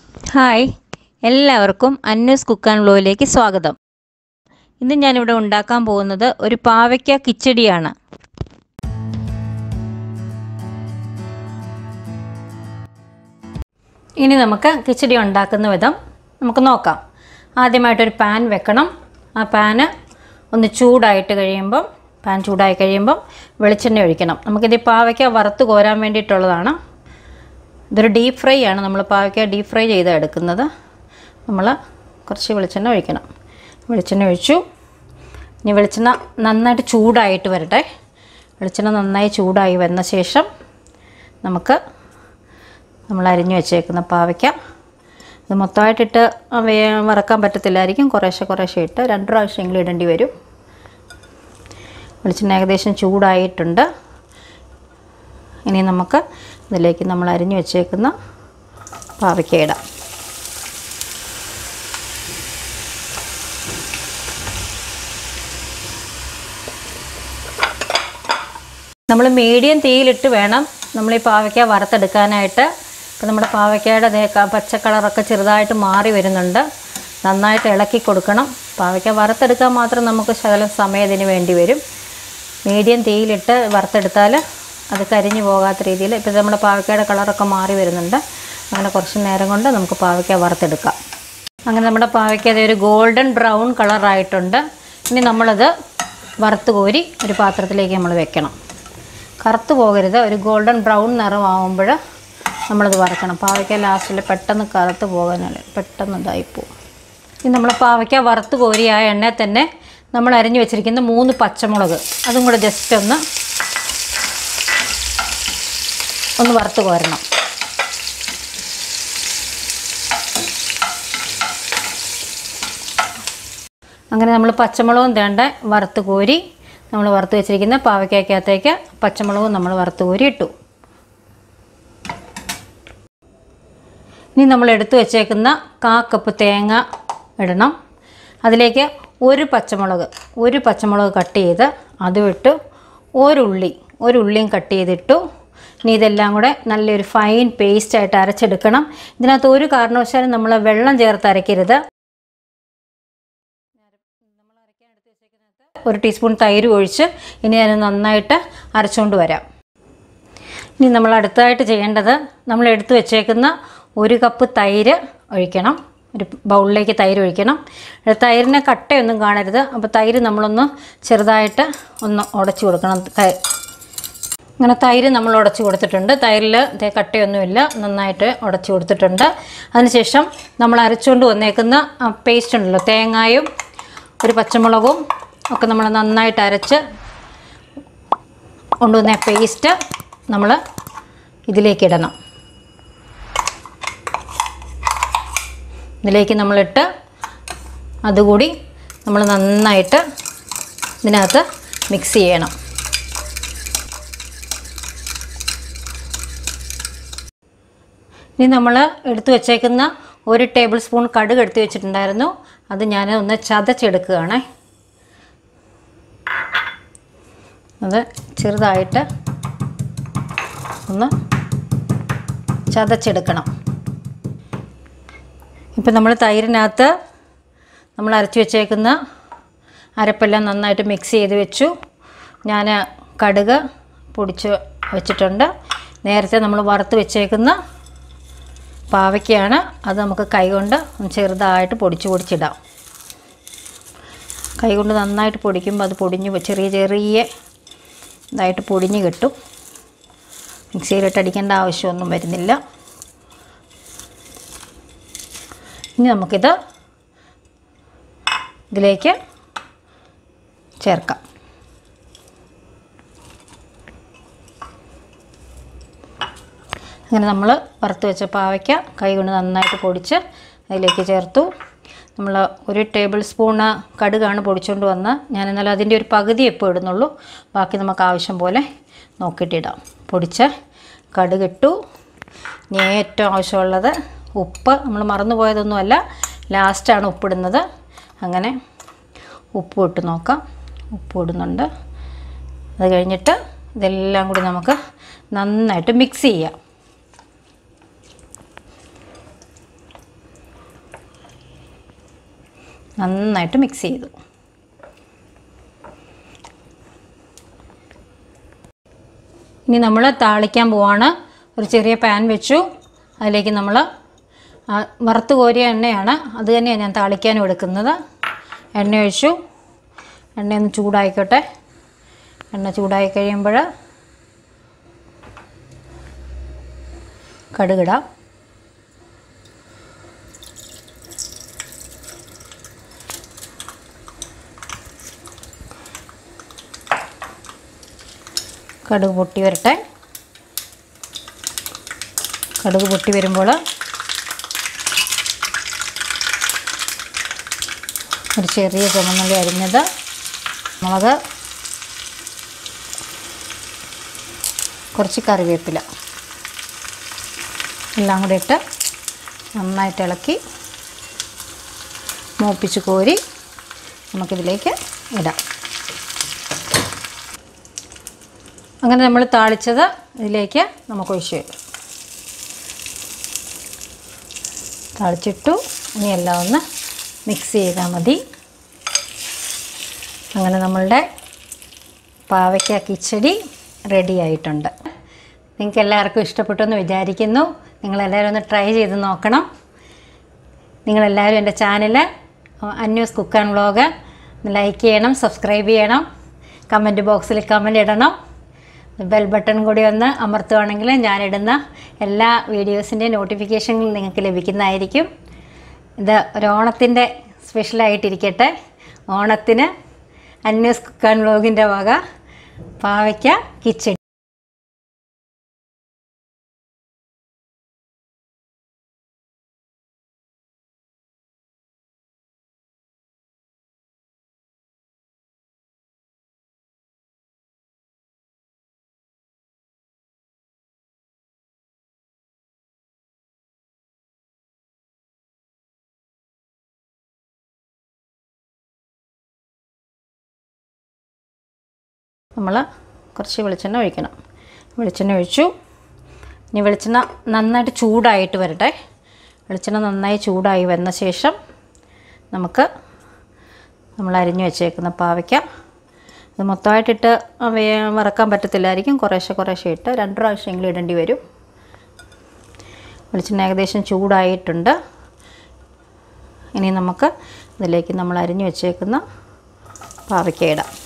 hi എല്ലാവർക്കും അന്നൂസ് cook and വ്ലോയിലേക്ക് സ്വാഗതം ഇന്ന് ഞാനിവിടെ ഉണ്ടാക്കാൻ പോകുന്നത് ഒരു പാവയ്ക്ക കിച്ചടിയാണ് ഇനി നമുക്ക് കിച്ചടി ഉണ്ടാക്കുന്ന വിധം നമുക്ക് നോക്കാം ആദ്യമായിട്ടൊരു പാൻ വെക്കണം ആ പാന് ഒന്ന് ചൂടായിട്ട് കഴിയുമ്പം പാൻ ചൂടായി കഴിയുമ്പം വെളിച്ചെണ്ണ ഒഴിക്കണം നമുക്കിത് ഈ പാവയ്ക്ക വറുത്ത് കോരാൻ വേണ്ടിയിട്ടുള്ളതാണ് ഇതൊരു ഡീപ്പ് ഫ്രൈ ആണ് നമ്മൾ പാവയ്ക്ക ഡീപ്പ് ഫ്രൈ ചെയ്ത് എടുക്കുന്നത് നമ്മൾ കുറച്ച് വെളിച്ചെണ്ണ ഒഴിക്കണം വെളിച്ചെണ്ണ ഒഴിച്ചു ഇനി വെളിച്ചെണ്ണ നന്നായിട്ട് ചൂടായിട്ട് വരട്ടെ വെളിച്ചെണ്ണ നന്നായി ചൂടായി വന്ന ശേഷം നമുക്ക് നമ്മൾ അരിഞ്ഞു വെച്ചേക്കുന്ന പാവയ്ക്ക ഇത് മൊത്തമായിട്ടിട്ട് വേ- വറക്കാൻ പറ്റത്തില്ലായിരിക്കും കുറേശ്ശെ കുറേശ്ശെ ഇട്ട് രണ്ട് പ്രാവശ്യമെങ്കിലും ഇടേണ്ടി വരും വെളിച്ചെണ്ണ ഏകദേശം ചൂടായിട്ടുണ്ട് ഇനി നമുക്ക് ഇതിലേക്ക് നമ്മൾ അരിഞ്ഞു വെച്ചേക്കുന്ന പാവയ്ക്ക ഇടാം നമ്മൾ മീഡിയം തീയിലിട്ട് വേണം നമ്മൾ ഈ പാവയ്ക്ക വറുത്തെടുക്കാനായിട്ട് ഇപ്പം നമ്മുടെ പാവയ്ക്കയുടെ ദേ ക- പച്ച കളറൊക്കെ ചെറുതായിട്ട് മാറി വരുന്നുണ്ട് നന്നായിട്ട് ഇളക്കി കൊടുക്കണം പാവയ്ക്ക വറുത്തെടുക്കാൻ മാത്രം നമുക്ക് ശകലം സമയം ഇതിന് വേണ്ടി വരും മീഡിയം തീയിലിട്ട് വറുത്തെടുത്താൽ അത് കരിഞ്ഞു പോകാത്ത രീതിയിൽ ഇപ്പം നമ്മുടെ പാവയ്ക്കയുടെ കളറൊക്കെ മാറി വരുന്നുണ്ട് അങ്ങനെ കുറച്ച് നേരം കൊണ്ട് നമുക്ക് പാവയ്ക്ക വറുത്തെടുക്കാം അങ്ങനെ നമ്മുടെ പാവയ്ക്ക അതേ ഒരു ഗോൾഡൻ ബ്രൗൺ കളറായിട്ടുണ്ട് ഇനി നമ്മളത് വറുത്ത് കോരി ഒരു പാത്രത്തിലേക്ക് നമ്മൾ വെക്കണം കറുത്ത് പോകരുത് ഒരു ഗോൾഡൻ ബ്രൗൺ നിറമാകുമ്പോൾ നമ്മളത് വറക്കണം പാവയ്ക്ക ലാസ്റ്റിൽ പെട്ടെന്ന് കറുത്ത് പോകാനാണ് പെട്ടെന്ന് ഇതായിപ്പോവും ഇനി നമ്മൾ പാവയ്ക്ക വറുത്ത് കോരി ആ എണ്ണയിൽ തന്നെ നമ്മൾ അരിഞ്ഞു വെച്ചിരിക്കുന്ന മൂന്ന് പച്ചമുളക് അതും കൂടെ ജസ്റ്റ് ഒന്ന് ഒന്ന് വറുത്ത് കോരണം അങ്ങനെ നമ്മൾ പച്ചമുളകും തേണ്ട വറുത്ത് കോരി നമ്മൾ വറുത്ത് വെച്ചിരിക്കുന്ന പാവയ്ക്കകത്തേക്ക് പച്ചമുളകും നമ്മൾ വറുത്ത് കോരി ഇട്ടു ഇനി നമ്മൾ എടുത്തു വെച്ചേക്കുന്ന കാ കപ്പ് തേങ്ങ ഇടണം അതിലേക്ക് ഒരു പച്ചമുളക് ഒരു പച്ചമുളക് കട്ട് ചെയ്ത് അതും ഇട്ടു ഒരു ഉള്ളി ഒരു ഉള്ളിയും കട്ട് ചെയ്തിട്ടു ഇനി ഇതെല്ലാം കൂടെ നല്ലൊരു ഫൈൻ പേസ്റ്റായിട്ട് അരച്ചെടുക്കണം ഇതിനകത്ത് ഒരു കാരണവശാലും നമ്മൾ വെള്ളം ചേർത്ത് അരയ്ക്കരുത് ഒരു ടീസ്പൂൺ തൈര് ഒഴിച്ച് ഇനി അത് നന്നായിട്ട് അരച്ചുകൊണ്ട് വരാം ഇനി നമ്മൾ അടുത്തതായിട്ട് ചെയ്യേണ്ടത് നമ്മൾ എടുത്തു വെച്ചേക്കുന്ന ഒരു കപ്പ് തൈര് ഒഴിക്കണം ഒരു ബൗളിലേക്ക് തൈര് ഒഴിക്കണം ഇത് തൈരിന് കട്ടയൊന്നും കാണരുത് അപ്പോൾ തൈര് നമ്മളൊന്ന് ചെറുതായിട്ട് ഒന്ന് ഉടച്ചു കൊടുക്കണം ക- അങ്ങനെ തൈര് നമ്മൾ ഉടച്ചു കൊടുത്തിട്ടുണ്ട് തൈരിൽ ഇതേ കട്ടയൊന്നുമില്ല നന്നായിട്ട് ഉടച്ചു കൊടുത്തിട്ടുണ്ട് അതിനുശേഷം നമ്മൾ അരച്ചുകൊണ്ട് വന്നേക്കുന്ന പേസ്റ്റ് ഉണ്ടല്ലോ തേങ്ങായും ഒരു പച്ചമുളകും ഒക്കെ നമ്മൾ നന്നായിട്ട് അരച്ച് കൊണ്ടുവന്ന പേസ്റ്റ് നമ്മൾ ഇതിലേക്ക് ഇടണം ഇതിലേക്ക് നമ്മളിട്ട് അതുകൂടി നമ്മൾ നന്നായിട്ട് ഇതിനകത്ത് മിക്സ് ചെയ്യണം ഇനി നമ്മൾ എടുത്തു വെച്ചേക്കുന്ന ഒരു ടേബിൾ സ്പൂൺ കടുക് എടുത്ത് വെച്ചിട്ടുണ്ടായിരുന്നു അത് ഞാൻ ഒന്ന് ചതച്ചെടുക്കുകയാണേ അത് ചെറുതായിട്ട് ഒന്ന് ചതച്ചെടുക്കണം ഇപ്പം നമ്മൾ തൈരിനകത്ത് നമ്മൾ അരച്ച് വെച്ചേക്കുന്ന അരപ്പെല്ലാം നന്നായിട്ട് മിക്സ് ചെയ്ത് വെച്ചു ഞാൻ കടുക് പൊടിച്ച് വെച്ചിട്ടുണ്ട് നേരത്തെ നമ്മൾ വറുത്ത് വെച്ചേക്കുന്ന പാവയ്ക്കാണ് അത് നമുക്ക് കൈകൊണ്ട് ഒന്ന് ചെറുതായിട്ട് പൊടിച്ച് പൊടിച്ചിടാം കൈകൊണ്ട് നന്നായിട്ട് പൊടിക്കുമ്പോൾ അത് പൊടിഞ്ഞ് പോ- ചെറിയ ചെറിയ ഇതായിട്ട് പൊടിഞ്ഞ് കിട്ടും മിക്സിയിലിട്ട് അടിക്കേണ്ട ആവശ്യമൊന്നും വരുന്നില്ല ഇനി നമുക്കിത് ഇതിലേക്ക് ചേർക്കാം അങ്ങനെ നമ്മൾ വറുത്ത് വെച്ച പാവയ്ക്ക കൈ കൊണ്ട് നന്നായിട്ട് പൊടിച്ച് അതിലേക്ക് ചേർത്തു നമ്മൾ ഒരു ടേബിൾ സ്പൂണ് കടുകാണ് പൊടിച്ചുകൊണ്ട് വന്ന് ഞാൻ എന്നാലും അതിൻ്റെ ഒരു പകുതി എപ്പോൾ ഇടുന്നുള്ളൂ ബാക്കി നമുക്ക് ആവശ്യം പോലെ നോക്കിയിട്ടിടാം പൊടിച്ച് കടുകിട്ടു ഇനി ഏറ്റവും ആവശ്യമുള്ളത് ഉപ്പ് നമ്മൾ മറന്നു പോയതൊന്നുമല്ല ലാസ്റ്റാണ് ഉപ്പിടുന്നത് അങ്ങനെ ഉപ്പ് ഇട്ട് നോക്കാം ഉപ്പ് ഇടുന്നുണ്ട് അത് കഴിഞ്ഞിട്ട് ഇതെല്ലാം കൂടി നമുക്ക് നന്നായിട്ട് മിക്സ് ചെയ്യാം നന്നായിട്ട് മിക്സ് ചെയ്തു ഇനി നമ്മൾ താളിക്കാൻ പോവാണ് ഒരു ചെറിയ പാൻ വെച്ചു അതിലേക്ക് നമ്മൾ വറുത്ത് കോരിയ എണ്ണയാണ് അത് തന്നെയാണ് ഞാൻ താളിക്കാനും എടുക്കുന്നത് എണ്ണ ഒഴിച്ചു എണ്ണ ഒന്ന് ചൂടായിക്കോട്ടെ എണ്ണ ചൂടായി കഴിയുമ്പോൾ കടുകിടാം കടുക് പൊട്ടി വരട്ടെ കടുക് പൊട്ടി വരുമ്പോൾ ഒരു ചെറിയ ചുമന്നുള്ളി അരിഞ്ഞത് മുളക് കുറച്ച് കറിവേപ്പില എല്ലാം കൂടി ഇട്ട് നന്നായിട്ട് ഇളക്കി മൂപ്പിച്ച് കോരി നമുക്കിതിലേക്ക് ഇടാം അങ്ങനെ നമ്മൾ താളിച്ചത് ഇതിലേക്ക് നമുക്ക് ഒഴിച്ച് വരും താളിച്ചിട്ടു ഇനി എല്ലാം ഒന്ന് മിക്സ് ചെയ്താൽ മതി അങ്ങനെ നമ്മളുടെ പാവയ്ക്ക കിച്ചടി റെഡി ആയിട്ടുണ്ട് നിങ്ങൾക്ക് എല്ലാവർക്കും ഇഷ്ടപ്പെട്ടു എന്ന് വിചാരിക്കുന്നു നിങ്ങളെല്ലാവരും ഒന്ന് ട്രൈ ചെയ്ത് നോക്കണം നിങ്ങളെല്ലാവരും എൻ്റെ channel Anu's cook and vlog like ചെയ്യണം സബ്സ്ക്രൈബ് ചെയ്യണം കമൻറ്റ് ബോക്സിൽ കമൻറ്റ് ഇടണം ബെൽ ബട്ടൺ കൂടി ഒന്ന് അമർത്തുവാണെങ്കിൽ ഞാനിടുന്ന എല്ലാ വീഡിയോസിൻ്റെയും നോട്ടിഫിക്കേഷൻ നിങ്ങൾക്ക് ലഭിക്കുന്നതായിരിക്കും ഇത് ഒരു ഓണത്തിൻ്റെ സ്പെഷ്യലായിട്ടിരിക്കട്ടെ ഓണത്തിന് അന്യൂസ് കുക്ക് ആൻഡ് വ്ളോഗിൻ്റെ വക പാവയ്ക്ക കിച്ചടി നമ്മൾ കുറച്ച് വെളിച്ചെണ്ണ ഒഴിക്കണം വെളിച്ചെണ്ണ ഒഴിച്ചു ഇനി വെളിച്ചെണ്ണ നന്നായിട്ട് ചൂടായിട്ട് വരട്ടെ വെളിച്ചെണ്ണ നന്നായി ചൂടായി വന്ന ശേഷം നമുക്ക് നമ്മൾ അരിഞ്ഞു വെച്ചേക്കുന്ന പാവയ്ക്ക ഇത് മൊത്തമായിട്ടിട്ട് വേ- വറക്കാൻ പറ്റത്തില്ലായിരിക്കും കുറേശ്ശെ കുറേശ്ശെ ഇട്ട് രണ്ട് പ്രാവശ്യമെങ്കിലും ഇടേണ്ടി വരും വെളിച്ചെണ്ണ ഏകദേശം ചൂടായിട്ടുണ്ട് ഇനി നമുക്ക് ഇതിലേക്ക് നമ്മൾ അരിഞ്ഞു വെച്ചേക്കുന്ന പാവയ്ക്ക ഇടാം